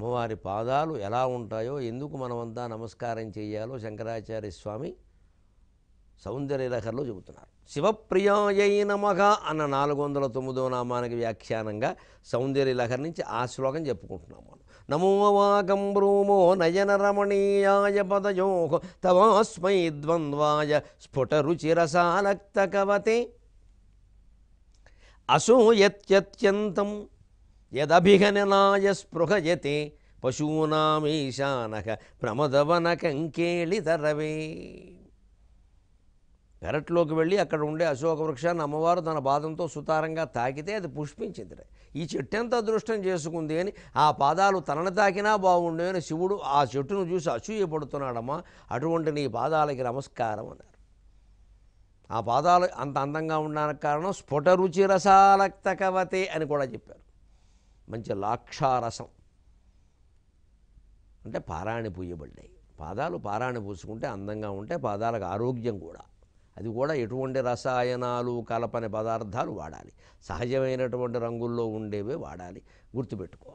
అమ్మవారి పాదాలు ఎలా ఉంటాయో ఎందుకు మనమంతా నమస్కారం చేయాలో శంకరాచార్య స్వామి సౌందర్యలహరిలో చెబుతున్నారు శివప్రియాయై నమః అన్న నాలుగు వందల తొమ్మిదో నామానికి వ్యాఖ్యానంగా సౌందర్యలహరి నుంచి ఆ శ్లోకం చెప్పుకుంటున్నాం మనం నమో వాకం బ్రూమో నయన రమణీయాయ పదయో తవాస్మై ద్వంద్వాయ స్ఫుట రుచిరసాలక్త కవతే అసూయత్యత్యంతం యదభిఘననాయ స్పృహయతే పశూనామీశానక ప్రమదవన కంకేళితరవే పెరట్లోకి వెళ్ళి అక్కడ ఉండే అశోక వృక్షాన్ని అమ్మవారు తన పాదంతో సుతారంగా తాకితే అది పుష్పించింది ఈ చెట్టు ఎంత అదృష్టం చేసుకుంది అని ఆ పాదాలు తనను తాకినా బాగుండే అని శివుడు ఆ చెట్టును చూసి అసూయపడుతున్నాడమ్మా అటువంటి నీ పాదాలకి నమస్కారం అన్నారు ఆ పాదాలు అంత అందంగా ఉండడానికి కారణం స్ఫుట రుచి రసాలక్త కవతే అని కూడా చెప్పారు మంచి లాక్షారసం అంటే పారాణి పూయబడ్డాయి పాదాలు పారాణి పూసుకుంటే అందంగా ఉంటే పాదాలకు ఆరోగ్యం కూడా అది కూడా ఎటువంటి రసాయనాలు కలపని పదార్థాలు వాడాలి సహజమైనటువంటి రంగుల్లో ఉండేవే వాడాలి గుర్తుపెట్టుకోవాలి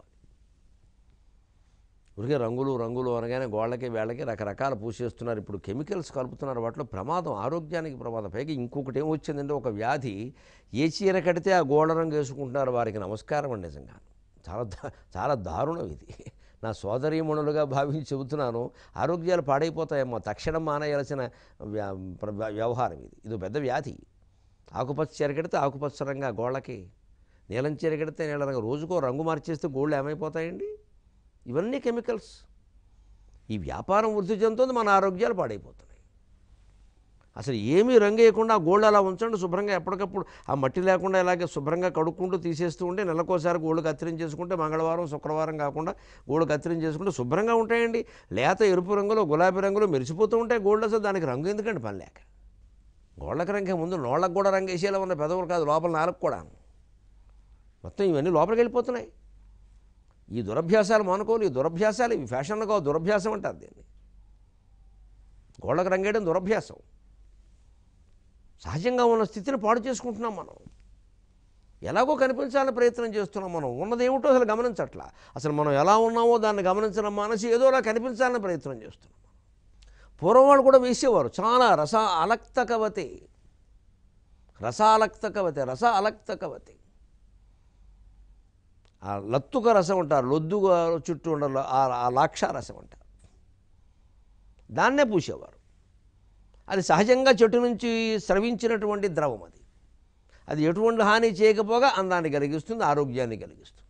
ఉరికే రంగులు రంగులు అనగానే గోళ్ళకి వేళ్ళకి రకరకాల పూసేస్తున్నారు ఇప్పుడు కెమికల్స్ కలుపుతున్నారు వాటిలో ప్రమాదం ఆరోగ్యానికి ప్రమాదం పైగా ఇంకొకటి ఏం వచ్చిందంటే ఒక వ్యాధి ఏ చీర కడితే ఆ గోళ్ళ రంగు వేసుకుంటున్నారు వారికి నమస్కారం అండి నిజంగా చాలా దా- చాలా దారుణం ఇది నా సోదరీమణులుగా భావించి చెబుతున్నాను ఆరోగ్యాలు పాడైపోతాయేమో తక్షణం మానేయాల్సిన వ్యా- ప్ర- వ్యవహారం ఇది ఇది పెద్ద వ్యాధి ఆకుపచ్చ చీర కడితే ఆకుపచ్చ రంగా గోళ్ళకి నీలం చీర కడితే నీళ్ళ రంగు రోజుకో రంగు మార్చేస్తే గోళ్ళు ఏమైపోతాయండి ఇవన్నీ కెమికల్స్ ఈ వ్యాపారం వృద్ధి చెందుతుంది మన ఆరోగ్యాలు పాడైపోతున్నాయి అసలు ఏమీ రంగు వేయకుండా ఆ గోల్డ్ అలా ఉంచండి శుభ్రంగా ఎప్పటికప్పుడు ఆ మట్టి లేకుండా ఇలాగే శుభ్రంగా కడుక్కుంటూ తీసేస్తూ ఉంటే నెలకోసారి గోళ్ళు కత్తిరించేసుకుంటే మంగళవారం శుక్రవారం కాకుండా గోళ్ళు కత్తిరించేసుకుంటే శుభ్రంగా ఉంటాయండి లేత ఎరుపు రంగులో గులాబీ రంగులో మెరిసిపోతూ ఉంటాయి గోల్డ్ అసలు దానికి రంగు ఎందుకండి పని లేక గోళ్ళకి రంగే ముందు నోళ్ళకు కూడా రంగు వేసేలా ఉన్న పెదవులు కాదు లోపల నాలుగు కూడా మొత్తం ఇవన్నీ లోపలికి వెళ్ళిపోతున్నాయి ఈ దురభ్యాసాలు మానుకోవాలి ఈ దురభ్యాసాలు ఇవి ఫ్యాషన్లో కాదు దురభ్యాసం అంటారు దీన్ని గోళ్ళకు రంగేయడం దురభ్యాసం సహజంగా ఉన్న స్థితిని పాడు చేసుకుంటున్నాం మనం ఎలాగో కనిపించాలని ప్రయత్నం చేస్తున్నాం మనం ఉన్నదేమిటో అసలు గమనించట్లా అసలు మనం ఎలా ఉన్నామో దాన్ని గమనించడం మానసి ఏదోలా కనిపించాలని ప్రయత్నం చేస్తున్నాం పూర్వం వాళ్ళు కూడా వేసేవారు చాలా రస అలక్తకవతి రసాలక్తకవతి రస అలక్తకవతి ఆ లత్తుక రసం అంటారు లొద్దుగా చుట్టూ ఉండాలి ఆ లాక్ష రసం అంటారు దాన్నే పూసేవారు అది సహజంగా చెట్టు నుంచి స్రవించినటువంటి ద్రవం అది అది ఎటువంటి హాని చేయకపోగా అందాన్ని కలిగిస్తుంది ఆరోగ్యాన్ని కలిగిస్తుంది